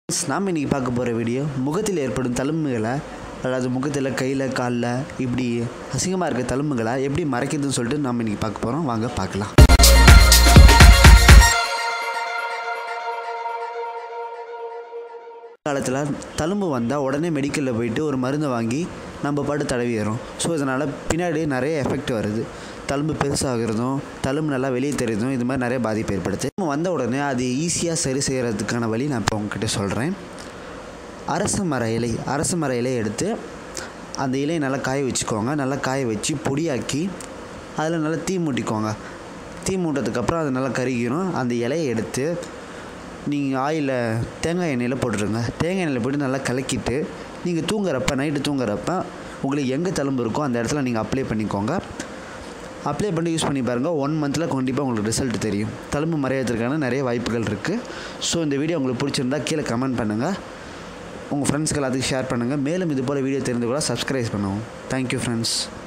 Friends, நாம் இன்றைக்கி பார்க்க போகிற வீடியோ முகத்தில் ஏற்படும் தழும்புகளை அதாவது முகத்தில் கையில் காலில் இப்படி அசிங்கமாக இருக்க தழும்புகளை எப்படி மறைக்கிறதுன்னு சொல்லிட்டு நம்ம இன்றைக்கி பார்க்க போகிறோம் வாங்க பார்க்கலாம் காலத்தில் தழும்பு வந்தால் உடனே மெடிக்கலில் போயிட்டு ஒரு மருந்தை வாங்கி நம்ம பாட்டு தடவிடுறோம் ஸோ இதனால் பின்னாடி நிறைய எஃபெக்ட் வருது தழும்பு பெருசாகிறதும் தழும்பு நல்லா வெளியே தெரியுதும் இது மாதிரி நிறைய பாதிப்பு ஏற்படுது நம்ம வந்த உடனே அது ஈஸியாக சரி செய்கிறதுக்கான வழி நான் இப்போ உங்ககிட்ட சொல்கிறேன் அரச மர இலை அரச மர இலையை எடுத்து அந்த இலையை நல்லா காய வச்சுக்கோங்க நல்லா காய வச்சு பொடியாக்கி அதில் நல்லா தீ மூட்டிக்கோங்க தீ மூட்டதுக்கப்புறம் அது நல்லா கருகிரும் அந்த இலையை எடுத்து நீங்கள் ஆயிலில் தேங்காய் எண்ணெயில் போட்டுருங்க தேங்காய் எண்ணெயில் போட்டு நல்லா கலக்கிட்டு நீங்கள் தூங்குறப்ப நைட்டு தூங்குறப்ப உங்களுக்கு எங்கே தழும்பு இருக்கோ அந்த இடத்துல நீங்கள் அப்ளை பண்ணிக்கோங்க அப்ளை பண்ணி யூஸ் பண்ணி பாருங்கள் ஒன் மந்தில் கண்டிப்பாக உங்களுக்கு ரிசல்ட் தெரியும் தழும்பு மறையறதுக்கான நிறைய வாய்ப்புகள் இருக்குது ஸோ இந்த வீடியோ உங்களுக்கு பிடிச்சிருந்தா கீழே கமெண்ட் பண்ணுங்கள் உங்கள் ஃப்ரெண்ட்ஸ்க்கு எல்லாத்துக்கும் ஷேர் பண்ணுங்கள் மேலும் இது போல் வீடியோ தெரிந்து கூட சப்ஸ்கிரைப் பண்ணுவோம் தேங்க்யூ ஃப்ரெண்ட்ஸ்